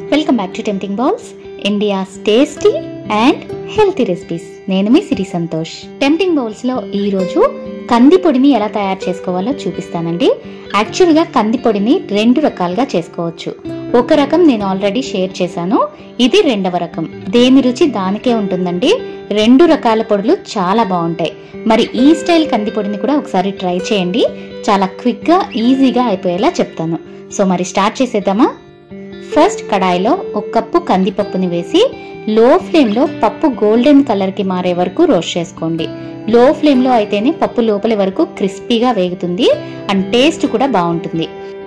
welcome back to tempting bowls India's tasty and healthy recipes నేను మీ Siri Santosh tempting bowls లో ఈ రోజు కంది పొడిని ఎలా తయారు చేసుకోవాలో చూపిస్తానండి యాక్చువల్ గా కంది పొడిని రెండు రకాలుగా చేసుకోవచ్చు ఒక రకం నేను ఆల్రెడీ షేర్ చేశాను ఇది రెండవ రకం దేని రుచి దానికే ఉంటుందండి రెండు రకాల పొడులు చాలా బాగుంటాయి మరి ఈ స్టైల్ కంది పొడిని కూడా ఒకసారి ట్రై చేయండి చాలా క్విక్ గా ఈజీగా అయిపోయేలా చెప్తాను సో మరి స్టార్ట్ చేసేద్దామా ఫస్ట్ కడాయిలో ఒక కప్పు కందిపప్పుని వేసి లో ఫ్లేమ్లో పప్పు గోల్డెన్ కలర్కి మారే వరకు రోస్ట్ చేసుకోండి లో ఫ్లేమ్లో అయితేనే పప్పు లోపలి వరకు క్రిస్పీగా వేగుతుంది అండ్ టేస్ట్ కూడా బాగుంటుంది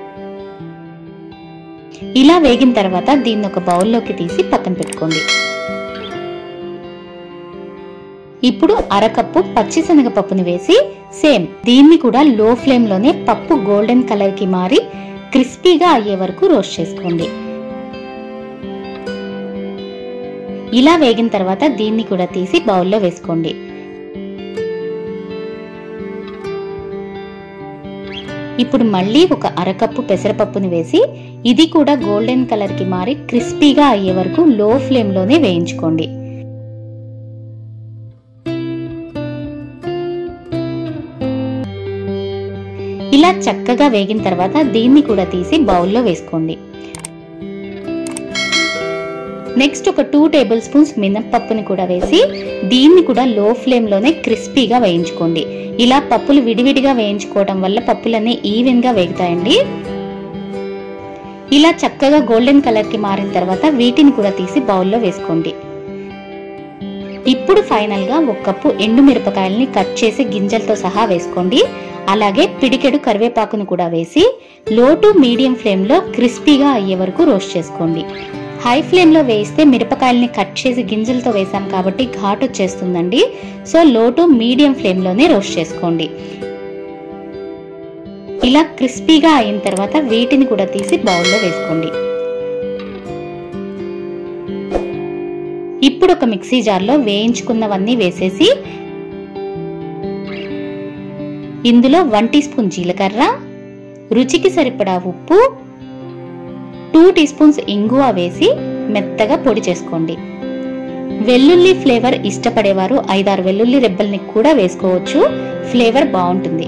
ఇలా వేగిన తర్వాత దీన్ని ఒక బౌల్లోకి తీసి పక్కన పెట్టుకోండి ఇప్పుడు అరకప్పు పచ్చిశనగ పప్పుని వేసి సేమ్ దీన్ని కూడా లో ఫ్లేమ్లోనే పప్పు గోల్డెన్ కలర్కి మారి క్రిస్పీగా అయ్యే వరకు రోస్ట్ చేసుకోండి ఇలా వేగిన తర్వాత దీన్ని కూడా తీసి బౌల్లో వేసుకోండి ఇప్పుడు మళ్ళీ ఒక అరకప్పు పెసరపప్పుని వేసి ఇది కూడా గోల్డెన్ కలర్ కి మారి క్రిస్పీగా అయ్యే వరకు లో ఫ్లేమ్ లోనే వేయించుకోండి ఇలా చక్కగా వేగిన తర్వాత దీన్ని కూడా తీసి బౌల్లో వేసుకోండి నెక్స్ట్ ఒక టూ టేబుల్ స్పూన్స్ మినప్పప్పుని కూడా వేసి దీన్ని కూడా లో ఫ్లేమ్లోనే క్రిస్పీగా వేయించుకోండి ఇలా పప్పులు విడివిడిగా వేయించుకోవడం వల్ల పప్పులన్నీ ఈవెన్గా వేగుతాయండి ఇలా చక్కగా గోల్డెన్ కలర్కి మారిన తర్వాత వీటిని కూడా తీసి బౌల్లో వేసుకోండి ఇప్పుడు ఫైనల్గా ఒక కప్పు ఎండు మిరపకాయల్ని కట్ చేసి గింజలతో సహా వేసుకోండి అలాగే పిడికెడు కరివేపాకును కూడా వేసి లో టు మీడియం ఫ్లేమ్లో క్రిస్పీగా అయ్యే వరకు రోస్ట్ చేసుకోండి హై ఫ్లేమ్లో వేయిస్తే మిరపకాయల్ని కట్ చేసి గింజలతో వేసాం కాబట్టి ఘాటు వచ్చేస్తుందండి సో లో టు మీడియం ఫ్లేమ్లోనే రోస్ట్ చేసుకోండి ఇలా క్రిస్పీగా అయిన తర్వాత వీటిని కూడా తీసి బౌల్లో వేసుకోండి ఇప్పుడు ఒక మిక్సీ జార్లో వేయించుకున్నవన్నీ వేసేసి ఇందులో వన్ టీ స్పూన్ జీలకర్ర రుచికి సరిపడా ఉప్పు టూ టీ స్పూన్స్ ఇంగువ వేసి మెత్తగా పొడి చేసుకోండి వెల్లుల్లి ఫ్లేవర్ ఇష్టపడేవారు ఐదారు వెల్లుల్లి రెబ్బల్ని కూడా వేసుకోవచ్చు ఫ్లేవర్ బాగుంటుంది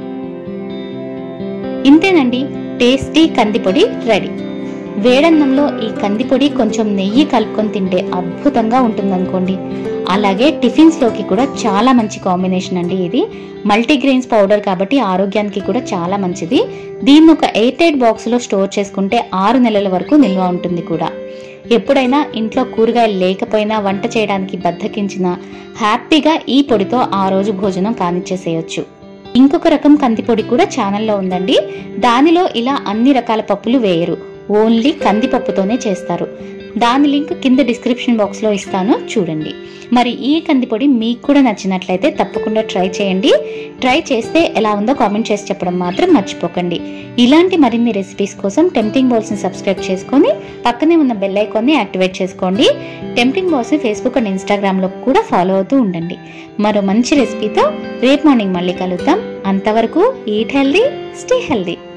ఇంతేనండి టేస్టీ కందిపొడి రెడీ వేడన్నంలో ఈ కందిపొడి కొంచెం నెయ్యి కలుపుకొని తింటే అద్భుతంగా ఉంటుందనుకోండి అలాగే టిఫిన్స్లోకి కూడా చాలా మంచి కాంబినేషన్ అండి ఇది మల్టీగ్రెయిన్స్ పౌడర్ కాబట్టి ఆరోగ్యానికి కూడా చాలా మంచిది దీన్ని ఒక ఎయిట్ ఎయిట్ బాక్స్లో స్టోర్ చేసుకుంటే ఆరు నెలల వరకు నిల్వ ఉంటుంది కూడా ఎప్పుడైనా ఇంట్లో కూరగాయలు లేకపోయినా వంట చేయడానికి బద్దకించిన హ్యాపీగా ఈ పొడితో ఆ రోజు భోజనం కానిచ్చేసేయచ్చు ఇంకొక రకం కందిపొడి కూడా ఛానల్లో ఉందండి దానిలో ఇలా అన్ని రకాల పప్పులు వేయరు ఓన్లీ కందిపప్పుతోనే చేస్తారు దాని లింక్ కింద డిస్క్రిప్షన్ బాక్స్లో ఇస్తాను చూడండి మరి ఈ కందిపొడి మీకు కూడా నచ్చినట్లయితే తప్పకుండా ట్రై చేయండి ట్రై చేస్తే ఎలా ఉందో కామెంట్ చేసి చెప్పడం మాత్రం మర్చిపోకండి ఇలాంటి మరిన్ని రెసిపీస్ కోసం టెంప్టింగ్ బాల్స్ని సబ్స్క్రైబ్ చేసుకొని పక్కనే ఉన్న బెల్ ఐకాన్ని యాక్టివేట్ చేసుకోండి టెంప్టింగ్ బాల్స్ని ఫేస్బుక్ అండ్ ఇన్స్టాగ్రామ్లో కూడా ఫాలో అవుతూ ఉండండి మరో మంచి రెసిపీతో రేపు మార్నింగ్ మళ్ళీ కలుద్దాం అంతవరకు ఈట్ హెల్దీ స్టే హెల్దీ